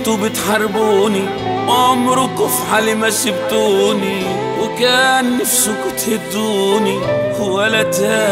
كنتوا بتحاربوني عمركوا في حالي ما سبتوني وكان نفسكوا تهدوني ولا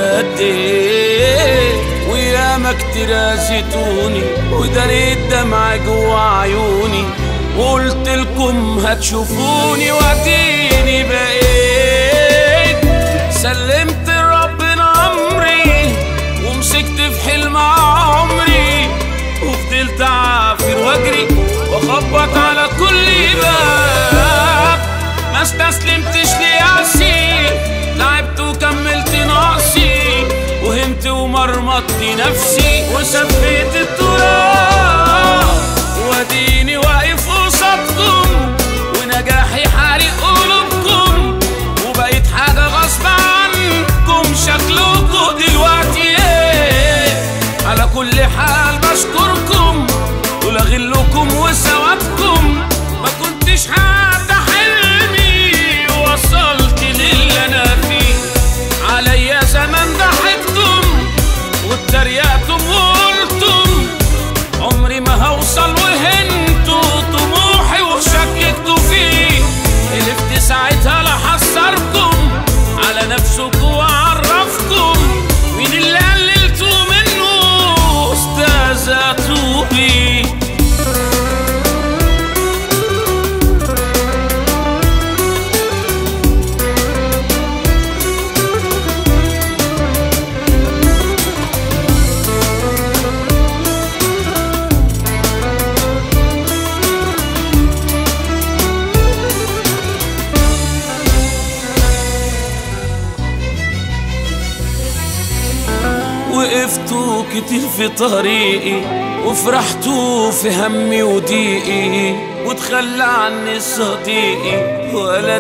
تهديت وياما كتير اذيتوني وداريت دمع جوا عيوني وقلت لكم هتشوفوني واديني بقيت سلمت لربنا امري ومسكت في حلم عمري وفضلت اعافر واجري واخبط على كل باب ما استسلمتش ليأسي لعبت وكملت نقصي وهمت ومرمطت نفسي وسفيت التراب واديني واقف قصادكم ونجاحي حارق قلوبكم وبقيت حاجة غصب عنكم شكلكم دلوقتي ايه على كل حال بشكركم ولا غلكم وسوادكم ما كنتش حتى حلمي وصلت للي انا فيه عليا زمان ضحكتم واتريقتم وقلتم عمري ما هوصل وهنتوا طموحي وشككتوا فيه حلفت ساعتها لحذركم على نفسكم وعرفكم مين اللي قللتوا منه استاذتوا بيه وقفتوا كتير في طريقي وفرحتوا في همي وضيقي وتخلى عني صديقي ولا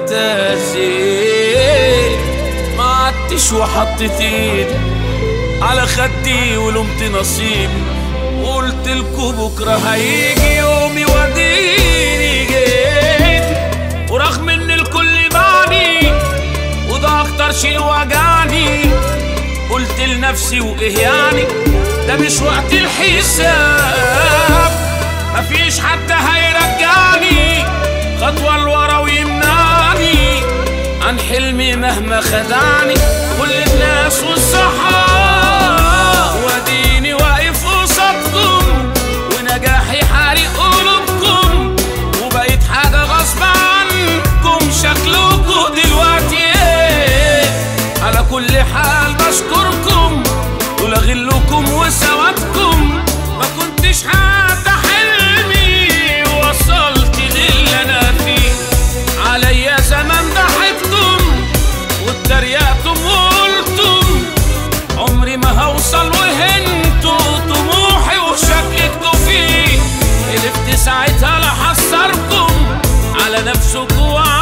تأذيت ما عدتش وحطيت ايدي على خدي ولمت نصيبي وقلت لكم بكره هيجي يومي وديني جيت ورغم ان الكل بعدي وده اكتر شيء وجعني قلت لنفسي وايه يعني ده مش وقت الحساب مفيش حد هيرجعني خطوة لورا ويمنعني عن حلمي مهما خدعني كل الناس والصحاب واديني واقف قصادكم ونجاحي حارق قلوبكم وبقيت حاجة غصب عنكم شكلكم دلوقتي ايه على كل حال بشكركم ولا غلكم وسوادكم ما كنتش حتى حلمي وصلت للي انا فيه عليا زمان ضحكتم واتريقتم وقلتم عمري ما هوصل وهنتوا طموحي وشككتوا فيه حلفت ساعتها لحذركم على نفسكم وعلى